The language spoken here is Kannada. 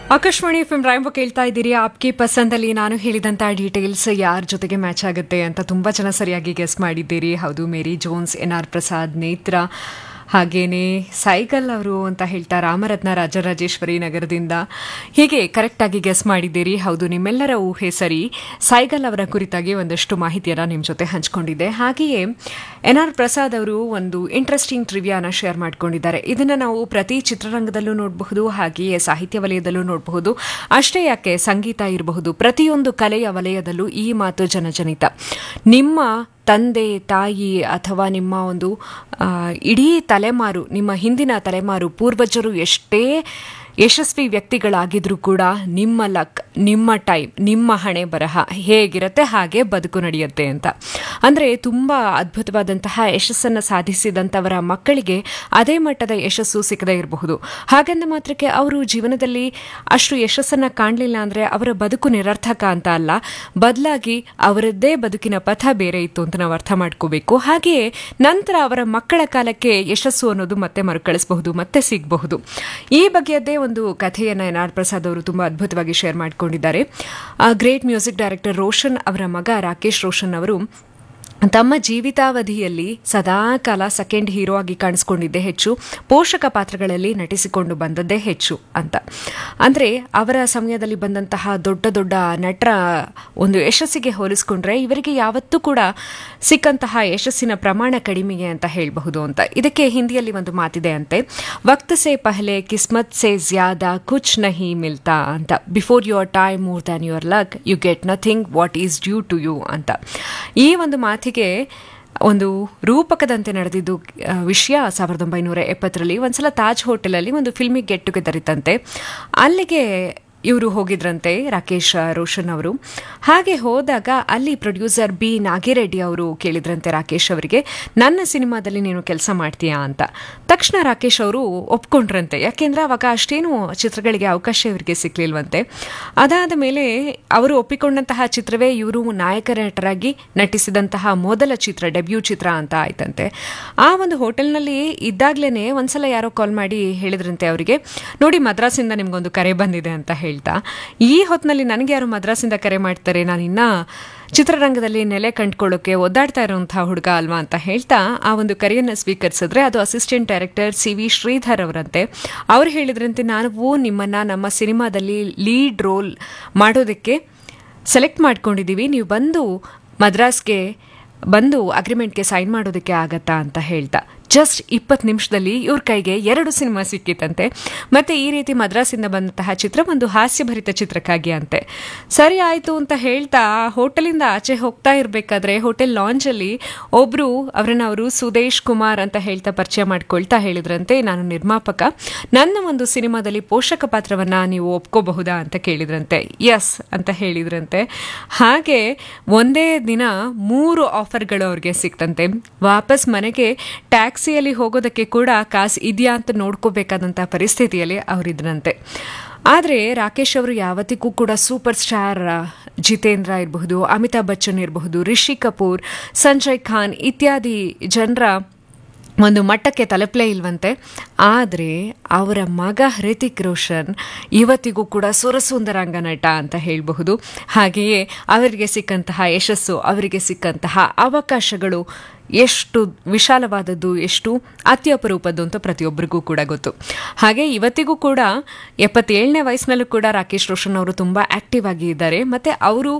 ಆಕಾಶವಾಣಿ ಎಫ್ ಎಂ ರಾಯಂಬ ಕೇಳ್ತಾ ಇದ್ದೀರಿ ಆಪ್ಗೆ ಪಸಂದಲ್ಲಿ ನಾನು ಹೇಳಿದಂಥ ಡೀಟೇಲ್ಸ್ ಯಾರ ಜೊತೆಗೆ ಮ್ಯಾಚ್ ಆಗುತ್ತೆ ಅಂತ ತುಂಬ ಜನ ಸರಿಯಾಗಿ ಗೆಸ್ ಮಾಡಿದ್ದೀರಿ ಹೌದು Mary Jones N R Prasad Netra ಹಾಗೇನೆ ಸೈಕಲ್ ಅವರು ಅಂತ ಹೇಳ್ತಾ ರಾಮರತ್ನ ರಾಜರಾಜೇಶ್ವರಿ ನಗರದಿಂದ ಹೀಗೆ ಕರೆಕ್ಟಾಗಿ ಗೆಸ್ ಮಾಡಿದ್ದೀರಿ ಹೌದು ನಿಮ್ಮೆಲ್ಲರ ಊಹೆ ಸರಿ ಸೈಗಲ್ ಅವರ ಕುರಿತಾಗಿ ಒಂದಷ್ಟು ಮಾಹಿತಿಯನ್ನು ನಿಮ್ಮ ಜೊತೆ ಹಂಚ್ಕೊಂಡಿದ್ದೆ ಹಾಗೆಯೇ ಎನ್ ಆರ್ ಪ್ರಸಾದ್ ಅವರು ಒಂದು ಇಂಟ್ರೆಸ್ಟಿಂಗ್ ಟ್ರಿವಿಯಾನ ಶೇರ್ ಮಾಡ್ಕೊಂಡಿದ್ದಾರೆ ಇದನ್ನು ನಾವು ಪ್ರತಿ ಚಿತ್ರರಂಗದಲ್ಲೂ ನೋಡಬಹುದು ಹಾಗೆಯೇ ಸಾಹಿತ್ಯ ವಲಯದಲ್ಲೂ ನೋಡಬಹುದು ಅಷ್ಟೇ ಯಾಕೆ ಸಂಗೀತ ಇರಬಹುದು ಪ್ರತಿಯೊಂದು ಕಲೆಯ ವಲಯದಲ್ಲೂ ಈ ಮಾತು ಜನಜನಿತ ನಿಮ್ಮ ತಂದೆ ತಾಯಿ ಅಥವಾ ನಿಮ್ಮ ಒಂದು ಆ, ಇಡೀ ತಲೆಮಾರು ನಿಮ್ಮ ಹಿಂದಿನ ತಲೆಮಾರು ಪೂರ್ವಜರು ಎಷ್ಟೇ ಯಶಸ್ವಿ ವ್ಯಕ್ತಿಗಳಾಗಿದ್ರೂ ಕೂಡ ನಿಮ್ಮ ಲಕ್ ನಿಮ್ಮ ಟೈಮ್ ನಿಮ್ಮ ಹಣೆ ಬರಹ ಹೇಗಿರುತ್ತೆ ಹಾಗೆ ಬದುಕು ನಡೆಯುತ್ತೆ ಅಂತ ಅಂದರೆ ತುಂಬ ಅದ್ಭುತವಾದಂತಹ ಯಶಸ್ಸನ್ನು ಸಾಧಿಸಿದಂಥವರ ಮಕ್ಕಳಿಗೆ ಅದೇ ಮಟ್ಟದ ಯಶಸ್ಸು ಸಿಕ್ಕದೇ ಇರಬಹುದು ಹಾಗಂದ ಮಾತ್ರಕ್ಕೆ ಅವರು ಜೀವನದಲ್ಲಿ ಅಷ್ಟು ಯಶಸ್ಸನ್ನು ಕಾಣಲಿಲ್ಲ ಅಂದರೆ ಅವರ ಬದುಕು ನಿರರ್ಥಕ ಅಂತ ಅಲ್ಲ ಬದಲಾಗಿ ಅವರದ್ದೇ ಬದುಕಿನ ಪಥ ಬೇರೆ ಇತ್ತು ಅಂತ ನಾವು ಅರ್ಥ ಮಾಡ್ಕೋಬೇಕು ಹಾಗೆಯೇ ನಂತರ ಅವರ ಮಕ್ಕಳ ಕಾಲಕ್ಕೆ ಯಶಸ್ಸು ಅನ್ನೋದು ಮತ್ತೆ ಮರುಕಳಿಸಬಹುದು ಮತ್ತೆ ಸಿಗಬಹುದು ಈ ಬಗೆಯದ್ದೇ ಒಂದು ಕಥೆಯನ್ನು ಎನ್ ಆರ್ ಪ್ರಸಾದ್ ಅವರು ತುಂಬ ಅದ್ಭುತವಾಗಿ ಶೇರ್ ಮಾಡಿಕೊಂಡಿದ್ದಾರೆ ಗ್ರೇಟ್ ಮ್ಯೂಸಿಕ್ ಡೈರೆಕ್ಟರ್ ರೋಷನ್ ಅವರ ಮಗ ರಾಕೇಶ್ ರೋಷನ್ ಅವರು ತಮ್ಮ ಜೀವಿತಾವಧಿಯಲ್ಲಿ ಸದಾ ಕಾಲ ಸೆಕೆಂಡ್ ಹೀರೋ ಆಗಿ ಕಾಣಿಸ್ಕೊಂಡಿದ್ದೇ ಹೆಚ್ಚು ಪೋಷಕ ಪಾತ್ರಗಳಲ್ಲಿ ನಟಿಸಿಕೊಂಡು ಬಂದದ್ದೇ ಹೆಚ್ಚು ಅಂತ ಅಂದರೆ ಅವರ ಸಮಯದಲ್ಲಿ ಬಂದಂತಹ ದೊಡ್ಡ ದೊಡ್ಡ ನಟರ ಒಂದು ಯಶಸ್ಸಿಗೆ ಹೋಲಿಸ್ಕೊಂಡ್ರೆ ಇವರಿಗೆ ಯಾವತ್ತೂ ಕೂಡ ಸಿಕ್ಕಂತಹ ಯಶಸ್ಸಿನ ಪ್ರಮಾಣ ಕಡಿಮೆಗೆ ಅಂತ ಹೇಳಬಹುದು ಅಂತ ಇದಕ್ಕೆ ಹಿಂದಿಯಲ್ಲಿ ಒಂದು ಮಾತಿದೆ ಅಂತೆ ವಕ್ತ್ ಸೆ ಪಹಲೆ ಕಿಸ್ಮತ್ ಸೆ ಜ್ಯಾದಾ ಕುಚ್ ನಹಿ ಮಿಲ್ತಾ ಅಂತ before your time more than your luck you get nothing what is due to you ಅಂತ ಈ ಒಂದು ಮಾತಿಗೆ ಒಂದು ರೂಪಕದಂತೆ ನಡೆದಿದ್ದು ಆ, ವಿಷಯ ಸಾವಿರದ ಒಂಬೈನೂರ ಎಪ್ಪತ್ತರಲ್ಲಿ ಒಂದ್ಸಲ ತಾಜ್ ಹೋಟೆಲಲ್ಲಿ ಒಂದು ಫಿಲ್ಮಿಗೆ ಗೆಟ್ ಟುಗೆದರ್ ಇತ್ತಂತೆ ಅಲ್ಲಿಗೆ ಇವರು ಹೋಗಿದ್ರಂತೆ ರಾಕೇಶ್ ರೋಷನ್ ಅವರು ಹಾಗೆ ಹೋದಾಗ ಅಲ್ಲಿ ಪ್ರೊಡ್ಯೂಸರ್ ಬಿ ನಾಗಿರೆಡ್ಡಿ ಅವರು ಕೇಳಿದ್ರಂತೆ ರಾಕೇಶ್ ಅವರಿಗೆ ನನ್ನ ಸಿನಿಮಾದಲ್ಲಿ ನೀನು ಕೆಲಸ ಮಾಡ್ತೀಯಾ ಅಂತ ತಕ್ಷಣ ರಾಕೇಶ್ ಅವರು ಒಪ್ಕೊಂಡ್ರಂತೆ ಯಾಕೆಂದ್ರೆ ಅವಾಗ ಅಷ್ಟೇನು ಚಿತ್ರಗಳಿಗೆ ಅವಕಾಶ ಇವರಿಗೆ ಸಿಕ್ಲಿಲ್ವಂತೆ ಅದಾದ ಮೇಲೆ ಅವರು ಒಪ್ಪಿಕೊಂಡಂತಹ ಚಿತ್ರವೇ ಇವರು ನಾಯಕ ನಟರಾಗಿ ನಟಿಸಿದಂತಹ ಮೊದಲ ಚಿತ್ರ ಡೆಬ್ಯೂ ಚಿತ್ರ ಅಂತ ಆಯ್ತಂತೆ ಆ ಒಂದು ಹೋಟೆಲ್ನಲ್ಲಿ ಇದ್ದಾಗ್ಲೇನೆ ಒಂದ್ಸಲ ಯಾರೋ ಕಾಲ್ ಮಾಡಿ ಹೇಳಿದ್ರಂತೆ ಅವರಿಗೆ ನೋಡಿ ಮದ್ರಾಸಿಂದ ನಿಮ್ಗೊಂದು ಕರೆ ಬಂದಿದೆ ಅಂತ ಹೇಳ್ತಾ ಈ ಹೊತ್ತಿನಲ್ಲಿ ನನಗೆ ಯಾರು ಮದ್ರಾಸಿಂದ ಕರೆ ಮಾಡ್ತಾರೆ ನಾನು ಇನ್ನ ಚಿತ್ರರಂಗದಲ್ಲಿ ನೆಲೆ ಕಂಡ್ಕೊಳ್ಳೋಕೆ ಒದ್ದಾಡ್ತಾ ಇರುವಂತಹ ಹುಡುಗ ಅಲ್ವಾ ಅಂತ ಹೇಳ್ತಾ ಆ ಒಂದು ಕರೆಯನ್ನು ಸ್ವೀಕರಿಸಿದ್ರೆ ಅದು assistant director C V Sridhar ಅವರಂತೆ ಅವ್ರು ಹೇಳಿದ್ರಂತೆ ನಾವು ನಿಮ್ಮನ್ನ ನಮ್ಮ ಸಿನಿಮಾದಲ್ಲಿ ಲೀಡ್ ರೋಲ್ ಮಾಡೋದಕ್ಕೆ ಸೆಲೆಕ್ಟ್ ಮಾಡ್ಕೊಂಡಿದ್ದೀವಿ ನೀವು ಬಂದು ಮದ್ರಾಸ್ಗೆ ಬಂದು ಅಗ್ರಿಮೆಂಟ್ಗೆ ಸೈನ್ ಮಾಡೋದಕ್ಕೆ ಆಗತ್ತಾ ಅಂತ ಹೇಳ್ತಾ ಜಸ್ಟ್ ಇಪ್ಪತ್ತು ನಿಮಿಷದಲ್ಲಿ ಇವ್ರ ಕೈಗೆ ಎರಡು ಸಿನಿಮಾ ಸಿಕ್ಕಿತ್ತಂತೆ ಮತ್ತೆ ಈ ರೀತಿ ಮದ್ರಾಸಿಂದ ಬಂದಂತಹ ಚಿತ್ರ ಒಂದು ಹಾಸ್ಯಭರಿತ ಚಿತ್ರಕ್ಕಾಗಿ ಅಂತೆ ಸರಿ ಆಯಿತು ಅಂತ ಹೇಳ್ತಾ ಹೋಟೆಲಿಂದ ಆಚೆ ಹೋಗ್ತಾ ಇರಬೇಕಾದ್ರೆ ಹೋಟೆಲ್ ಲಾಂಚಲ್ಲಿ ಒಬ್ರು ಅವರನ್ನ ಅವರು ಸುದೇಶ್ ಕುಮಾರ್ ಅಂತ ಹೇಳ್ತಾ ಪರಿಚಯ ಮಾಡ್ಕೊಳ್ತಾ ಹೇಳಿದ್ರಂತೆ ನಾನು ನಿರ್ಮಾಪಕ ನನ್ನ ಒಂದು ಸಿನಿಮಾದಲ್ಲಿ ಪೋಷಕ ಪಾತ್ರವನ್ನ ನೀವು ಒಪ್ಕೋಬಹುದಾ ಅಂತ ಕೇಳಿದ್ರಂತೆ ಎಸ್ ಅಂತ ಹೇಳಿದ್ರಂತೆ ಹಾಗೆ ಒಂದೇ ದಿನ ಮೂರು ಆಫರ್ಗಳು ಅವ್ರಿಗೆ ಸಿಕ್ತಂತೆ ವಾಪಸ್ ಮನೆಗೆ ಟ್ಯಾಕ್ಸಿಯಲ್ಲಿ ಹೋಗೋದಕ್ಕೆ ಕೂಡ ಕಾಸು ಇದೆಯಾ ಅಂತ ನೋಡ್ಕೋಬೇಕಾದಂಥ ಪರಿಸ್ಥಿತಿಯಲ್ಲಿ ಅವರಿದ್ರಂತೆ ಆದರೆ ರಾಕೇಶ್ ಅವರು ಯಾವತ್ತಿಗೂ ಕೂಡ ಸೂಪರ್ ಸ್ಟಾರ್ ಆ, ಜಿತೇಂದ್ರ ಇರಬಹುದು ಅಮಿತಾಬ್ ಬಚ್ಚನ್ ಇರಬಹುದು ರಿಷಿ ಕಪೂರ್ ಸಂಜಯ್ ಖಾನ್ ಇತ್ಯಾದಿ ಜನರ ಒಂದು ಮಟ್ಟಕ್ಕೆ ತಲುಪಲೇ ಇಲ್ವಂತೆ ಆದರೆ ಅವರ ಮಗ ಹೃತಿಕ್ ರೋಷನ್ ಇವತ್ತಿಗೂ ಕೂಡ ಸುರಸುಂದರಾಂಗ ನಟ ಅಂತ ಹೇಳಬಹುದು ಹಾಗೆಯೇ ಅವರಿಗೆ ಸಿಕ್ಕಂತಹ ಯಶಸ್ಸು ಅವರಿಗೆ ಸಿಕ್ಕಂತಹ ಅವಕಾಶಗಳು ಎಷ್ಟು ವಿಶಾಲವಾದದ್ದು ಎಷ್ಟು ಅತ್ಯಪರೂಪದ್ದು ಅಂತ ಪ್ರತಿಯೊಬ್ಬರಿಗೂ ಕೂಡ ಗೊತ್ತು ಹಾಗೆ ಇವತ್ತಿಗೂ ಕೂಡ ಎಪ್ಪತ್ತೇಳನೇ ವಯಸ್ಸಿನಲ್ಲೂ ಕೂಡ ರಾಕೇಶ್ ರೋಷನ್ ಅವರು ತುಂಬ ಆಕ್ಟಿವ್ ಆಗಿ ಇದ್ದಾರೆ ಮತ್ತು ಅವರು